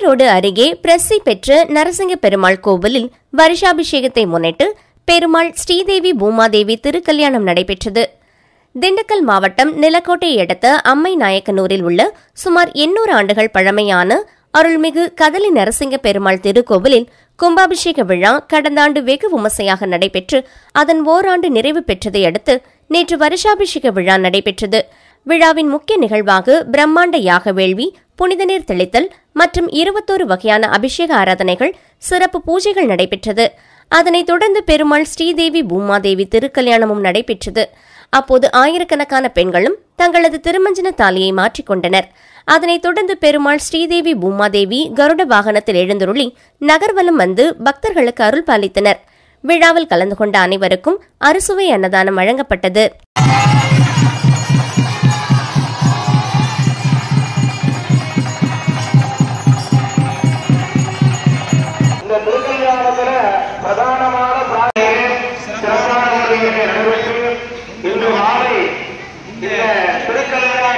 ஈரோடு அருகே பிரசி பெற்ற நரசிங்க பெருமாள் கோவிலில் வருஷாபிஷேகத்தை முன்னிட்டு பெருமாள் ஸ்ரீதேவி பூமாதேவி திருக்கல்யாணம் நடைபெற்றது திண்டுக்கல் மாவட்டம் நிலக்கோட்டையை அடுத்த அம்மை நாயக்கனூரில் உள்ள சுமார் எண்ணூறு ஆண்டுகள் பழமையான அருள்மிகு கதலி நரசிங்க பெருமாள் திருக்கோவிலில் கும்பாபிஷேக விழா கடந்த ஆண்டு வெகு விமர்சையாக நடைபெற்று அதன் ஓராண்டு நிறைவு பெற்றதை அடுத்து நேற்று வருஷாபிஷேக விழா நடைபெற்றது விழாவின் முக்கிய நிகழ்வாக பிரம்மாண்ட யாக வேள்வி புனித நீர் தெளித்தல் மற்றும் இருபத்தோரு வகையான அபிஷேக ஆராதனைகள் சிறப்பு பூஜைகள் நடைபெற்றது அதனைத் தொடர்ந்து பெருமாள் ஸ்ரீதேவி பூமாதேவி திருக்கல்யாணமும் நடைபெற்றது அப்போது ஆயிரக்கணக்கான பெண்களும் தங்களது திருமஞ்சன தாலியை மாற்றிக்கொண்டனர் அதனைத் தொடர்ந்து பெருமாள் ஸ்ரீதேவி பூமாதேவி கருட வாகனத்தில் எழுந்தருளி நகர்வலம் வந்து பக்தர்களுக்கு அருள் பாலித்தனர் விழாவில் கலந்து கொண்ட அனைவருக்கும் அறுசுவை அன்னதானம் வழங்கப்பட்டது இந்த திருக்கல்யாணத்துல பிரதானமான பிரார்த்தனை சிறப்பான முறையில் நடைபெற்று இன்று மாலை இந்த திருக்கல்யாண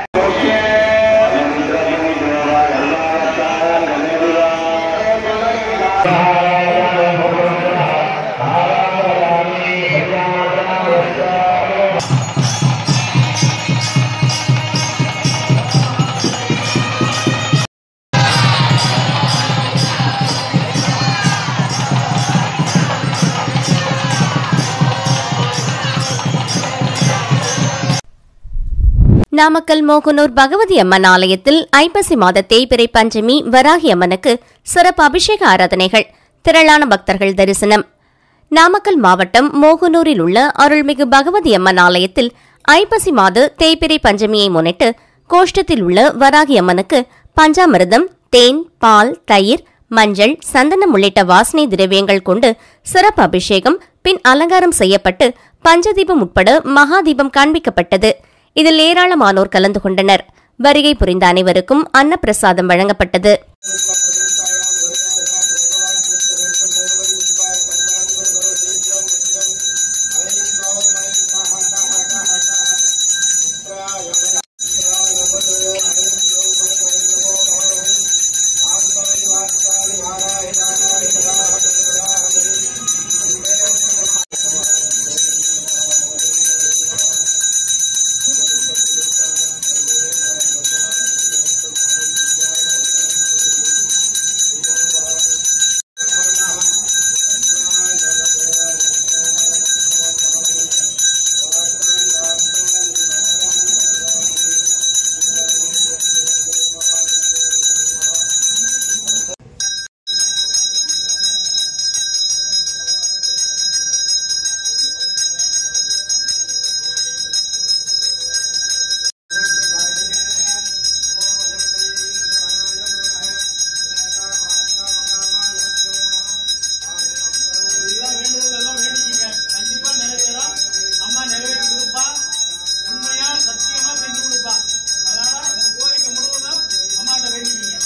நாமக்கல் மோகனூர் பகவதி அம்மன் ஆலயத்தில் ஐப்பசி மாத தேய்பிறை பஞ்சமி வராகி அம்மனுக்கு சிறப்பு அபிஷேக ஆராதனைகள் திரளான பக்தர்கள் தரிசனம் நாமக்கல் மாவட்டம் மோகனூரில் உள்ள அருள்மிகு பகவதி அம்மன் ஆலயத்தில் ஐப்பசி மாத தேய்பிறை பஞ்சமியை முன்னிட்டு கோஷ்டத்தில் உள்ள வராகி அம்மனுக்கு பஞ்சாமிர்தம் தேன் பால் தயிர் மஞ்சள் சந்தனம் உள்ளிட்ட வாசனை திரவியங்கள் கொண்டு சிறப்பு அபிஷேகம் பின் அலங்காரம் செய்யப்பட்டு பஞ்சதீபம் உட்பட மகாதீபம் காண்பிக்கப்பட்டது இதில் ஏராளமானோர் கலந்து கொண்டனர் வருகை புரிந்த அனைவருக்கும் அன்னப்பிரசாதம் வழங்கப்பட்டது எல்லாம் வேண்டுதலெல்லாம் வேண்டிக்கிங்க கண்டிப்பா நிறைவேறும் அம்மா நிறைவேற்றி கொடுப்பா உண்மையா சத்தியமா செஞ்சு கொடுப்பா அதனால உங்க கோரிக்கை முழுவதும் அம்மாட்ட வேண்டிக்கிங்க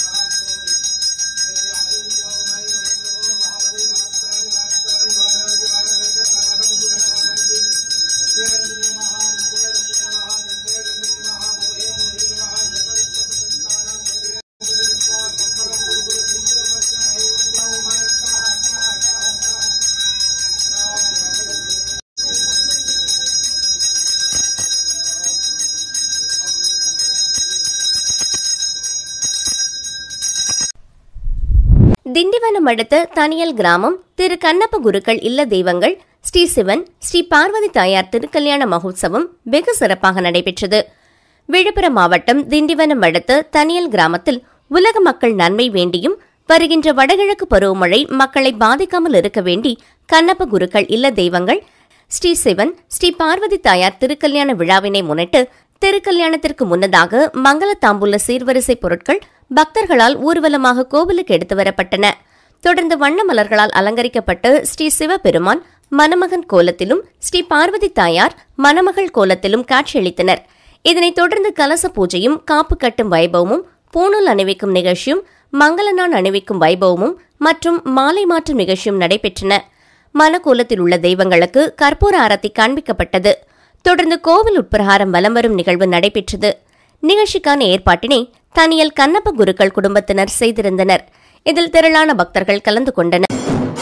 திண்டிவனம் அடுத்த தனியல் கிராமம் திரு கண்ணப்ப குருக்கள் இல்ல தெய்வங்கள் ஸ்ரீ சிவன் ஸ்ரீ பார்வதி தாயார் திருக்கல்யாண மகோத்சவம் வெகு சிறப்பாக நடைபெற்றது விழுப்புரம் மாவட்டம் திண்டிவனம் அடுத்த தனியல் கிராமத்தில் உலக மக்கள் நன்மை வேண்டியும் வருகின்ற வடகிழக்கு பருவமழை மக்களை பாதிக்காமல் இருக்க வேண்டி கண்ணப்ப குருக்கள் இல்ல தெய்வங்கள் ஸ்ரீ சிவன் ஸ்ரீ பார்வதி தாயார் திருக்கல்யாண விழாவினை முன்னிட்டு திருக்கல்யாணத்திற்கு முன்னதாக மங்கள தாம்பூல சீர்வரிசை பொருட்கள் பக்தர்களால் ஊர்வலமாக கோவிலுக்கு எடுத்து வரப்பட்டன தொடர்ந்து வண்ண மலர்களால் அலங்கரிக்கப்பட்டு ஸ்ரீ சிவபெருமான் மணமகன் கோலத்திலும் ஸ்ரீ பார்வதி தாயார் மணமகள் கோலத்திலும் காட்சியளித்தனர் இதனைத் தொடர்ந்து கலச பூஜையும் காப்பு கட்டும் வைபவமும் பூணூல் அணிவிக்கும் நிகழ்ச்சியும் மங்களநாள் அணிவிக்கும் வைபவமும் மற்றும் மாலை மாற்றும் நிகழ்ச்சியும் நடைபெற்றன மணக்கோலத்தில் உள்ள தெய்வங்களுக்கு கற்பூர ஆரத்தி காண்பிக்கப்பட்டது தொடர்ந்து கோவில் உட்பிரகாரம் வலம் வரும் நிகழ்வு நடைபெற்றது நிகழ்ச்சிக்கான ஏற்பாட்டினை தனியல் கண்ணப்ப குருக்கள் குடும்பத்தினர் செய்திருந்தனர் இதில் திரளான பக்தர்கள் கலந்து கொண்டனர்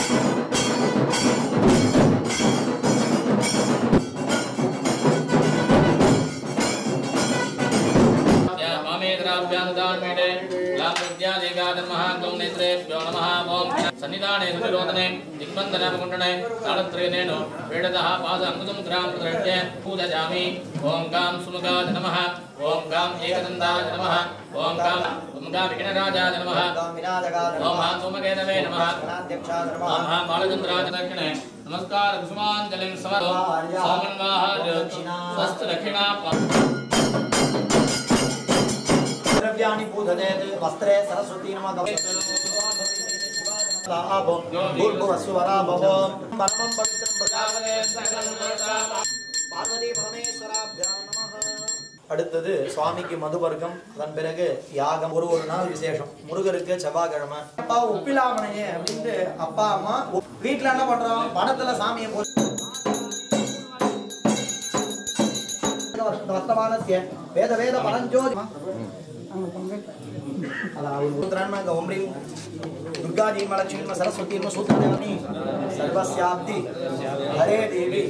मामेतराभ्यानुदानमेणे लाभविद्यादेव्याजन्मः गौ नेत्रेभ्यो नमः ॐ सन्निधाने सुनिरोधने दिग्बन्धनमकुण्डने तालत्रयनेन वेडतः पाद अङ्गुतं ग्रां प्रदृष्ट्य पूजयामि ॐ गां सुमुखाय नमः ॐ गां एकदन्ताय नमः ॐ गां उमगा विघ्नराजाय नमः ॐ हां सोमकेतवे नमः ॐ हां बालचन्द्राय दक्षिणे नमस्कार कुसुमाञ्जलिं समरो सोमन्वाहार्य स्वस्त दक्षिणा द्रव्याणि पूजनेत् वस्त्रे सरस्वती नमः भूर्भुवस्वरा भव परमं पवित्रं प्रजापते பார்வதி பரமேஸ்வராபியாம் நமः அடுத்தது சுவாமிக்கு மதுபர்க்கம் அதன் பிறகு யாகம் ஒரு ஒரு நாள் விசேஷம் முருகருக்கு செவ்வாய்க்கிழமை அப்பா ஒப்பிலாமனையே அப்படின்ட்டு அப்பா அம்மா ஒப்- வீட்ல என்ன பண்றோம் பணத்துல சாமியை போட்டு வர்த்தமானஸ்ய வேத வேத பரஞ்சோதி सूत्रान्मक ओम ह्रीं दुर्गा जी लक्ष्मी सरस्वती सूत्रदेवनी सर्वस्याब्धि हरे देवी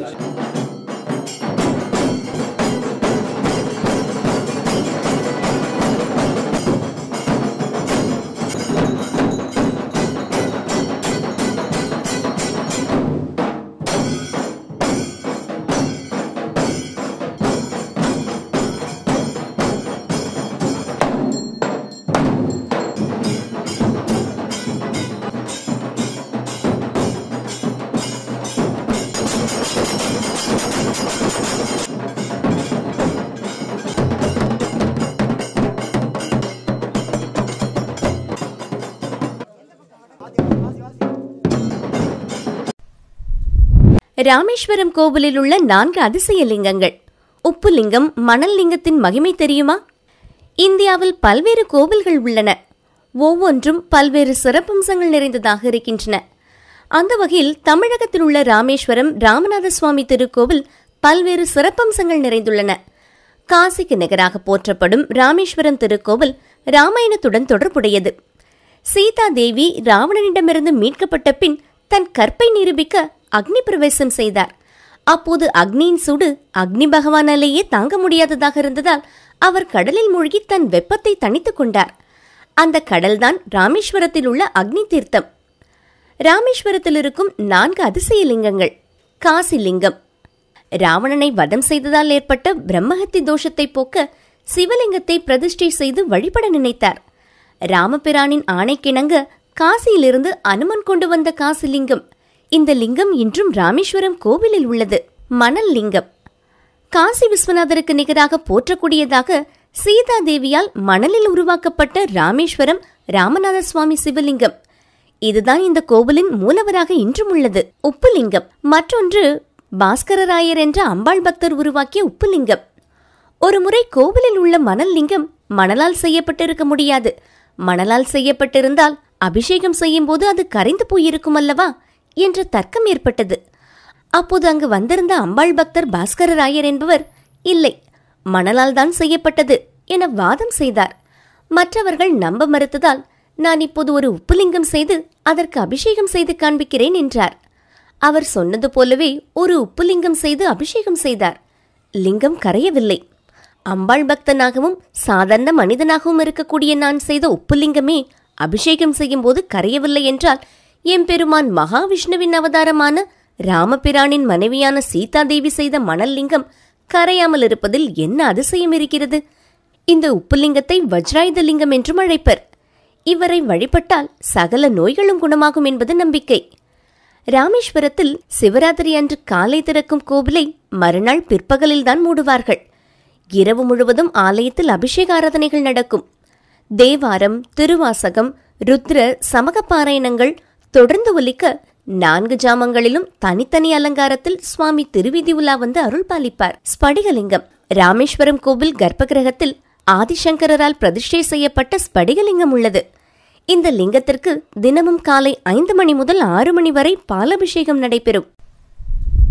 ராமேஸ்வரம் கோவிலில் உள்ள நான்கு அதிசய லிங்கங்கள் உப்பு லிங்கம் மணல் லிங்கத்தின் மகிமை தெரியுமா இந்தியாவில் பல்வேறு கோவில்கள் உள்ளன ஒவ்வொன்றும் பல்வேறு சிறப்பம்சங்கள் நிறைந்ததாக இருக்கின்றன அந்த வகையில் தமிழகத்தில் உள்ள ராமேஸ்வரம் ராமநாத சுவாமி திருக்கோவில் பல்வேறு சிறப்பம்சங்கள் நிறைந்துள்ளன காசிக்கு நிகராக போற்றப்படும் ராமேஸ்வரம் திருக்கோவில் ராமாயணத்துடன் தொடர்புடையது சீதா தேவி ராவணனிடமிருந்து மீட்கப்பட்ட பின் தன் கற்பை நிரூபிக்க அக்னி பிரவேசம் செய்தார் அப்போது அக்னியின் சூடு அக்னி பகவானாலேயே தாங்க முடியாததாக இருந்ததால் அவர் கடலில் மூழ்கி தன் வெப்பத்தை தணித்துக் கொண்டார் அந்த கடல்தான் ராமேஸ்வரத்தில் உள்ள அக்னி தீர்த்தம் ராமேஸ்வரத்தில் இருக்கும் நான்கு அதிசய லிங்கங்கள் காசி லிங்கம் ராவணனை வதம் செய்ததால் ஏற்பட்ட பிரம்மஹத்தி தோஷத்தை போக்க சிவலிங்கத்தை பிரதிஷ்டை செய்து வழிபட நினைத்தார் ராமபிரானின் ஆணைக்கிணங்க காசியிலிருந்து அனுமன் கொண்டு வந்த காசி லிங்கம் இந்த லிங்கம் இன்றும் ராமேஸ்வரம் கோவிலில் உள்ளது மணல் லிங்கம் காசி விஸ்வநாதருக்கு நிகராக போற்றக்கூடியதாக சீதா தேவியால் மணலில் உருவாக்கப்பட்ட ராமேஸ்வரம் ராமநாத சுவாமி சிவலிங்கம் இதுதான் இந்த கோவிலின் மூலவராக இன்றும் உள்ளது உப்புலிங்கம் மற்றொன்று பாஸ்கரராயர் என்ற அம்பாள் பக்தர் உருவாக்கிய உப்புலிங்கம் ஒருமுறை கோவிலில் உள்ள மணல் லிங்கம் மணலால் செய்யப்பட்டிருக்க முடியாது மணலால் செய்யப்பட்டிருந்தால் அபிஷேகம் செய்யும்போது அது கரைந்து போயிருக்கும் அல்லவா என்ற தர்க்கம் ஏற்பட்டது அப்போது அங்கு வந்திருந்த அம்பாள் பக்தர் பாஸ்கரராயர் என்பவர் இல்லை மணலால் தான் செய்யப்பட்டது என வாதம் செய்தார் மற்றவர்கள் நம்ப மறுத்ததால் நான் இப்போது ஒரு உப்புலிங்கம் செய்து அதற்கு அபிஷேகம் செய்து காண்பிக்கிறேன் என்றார் அவர் சொன்னது போலவே ஒரு உப்புலிங்கம் செய்து அபிஷேகம் செய்தார் லிங்கம் கரையவில்லை அம்பாள் பக்தனாகவும் சாதாரண மனிதனாகவும் இருக்கக்கூடிய நான் செய்த உப்புலிங்கமே அபிஷேகம் செய்யும்போது கரையவில்லை என்றால் எம்பெருமான் மகாவிஷ்ணுவின் அவதாரமான ராமபிரானின் மனைவியான சீதாதேவி செய்த மணல் லிங்கம் கரையாமல் இருப்பதில் என்ன அதிசயம் இருக்கிறது இந்த உப்புலிங்கத்தை வஜ்ராயுத லிங்கம் என்றும் அழைப்பர் இவரை வழிபட்டால் சகல நோய்களும் குணமாகும் என்பது நம்பிக்கை ராமேஸ்வரத்தில் சிவராத்திரி அன்று காலை திறக்கும் கோவிலை மறுநாள் பிற்பகலில்தான் மூடுவார்கள் இரவு முழுவதும் ஆலயத்தில் அபிஷேக ஆராதனைகள் நடக்கும் தேவாரம் திருவாசகம் ருத்ர சமக பாராயணங்கள் தொடர்ந்து ஒலிக்க நான்கு ஜாமங்களிலும் தனித்தனி அலங்காரத்தில் சுவாமி திருவிதி உலா வந்து அருள் பாலிப்பார் ஸ்படிகலிங்கம் ராமேஸ்வரம் கோவில் கர்ப்பகிரகத்தில் ஆதிசங்கரால் பிரதிஷ்டை செய்யப்பட்ட ஸ்படிகலிங்கம் உள்ளது இந்த லிங்கத்திற்கு தினமும் காலை ஐந்து மணி முதல் ஆறு மணி வரை பாலபிஷேகம் நடைபெறும்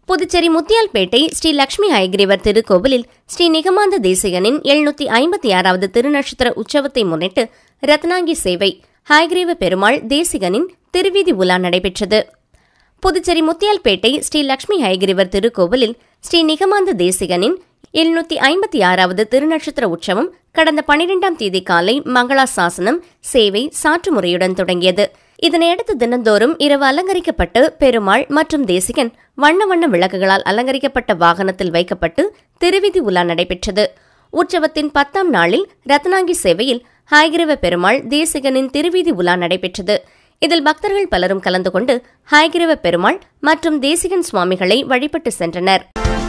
புதுச்சேரி முத்தியால்பேட்டை ஸ்ரீ லட்சுமி ஹயகிரிவர் திருக்கோவிலில் ஸ்ரீ நிகமாந்த தேசிகனின் எழுநூத்தி ஐம்பத்தி ஆறாவது திருநட்சத்திர உற்சவத்தை முன்னிட்டு ரத்னாங்கி சேவை ஹயகிரீவ பெருமாள் தேசிகனின் திருவீதி உலா நடைபெற்றது புதுச்சேரி முத்தியால்பேட்டை ஸ்ரீ லட்சுமி ஹயகிரிவர் திருக்கோவிலில் ஸ்ரீ நிகமாந்த தேசிகனின் எழுநூத்தி ஐம்பத்தி ஆறாவது திருநட்சத்திர உற்சவம் கடந்த பனிரெண்டாம் தேதி காலை மங்களா சாசனம் சேவை சாற்று முறையுடன் தொடங்கியது இதனையடுத்து தினந்தோறும் இரவு அலங்கரிக்கப்பட்டு பெருமாள் மற்றும் தேசிகன் வண்ண வண்ண விளக்குகளால் அலங்கரிக்கப்பட்ட வாகனத்தில் வைக்கப்பட்டு திருவிதி உலா நடைபெற்றது உற்சவத்தின் பத்தாம் நாளில் ரத்னாங்கி சேவையில் ஹாய்கிரவ பெருமாள் தேசிகனின் திருவீதி உலா நடைபெற்றது இதில் பக்தர்கள் பலரும் கலந்து கொண்டு ஹாய்கிரவ பெருமாள் மற்றும் தேசிகன் சுவாமிகளை வழிபட்டு சென்றனர்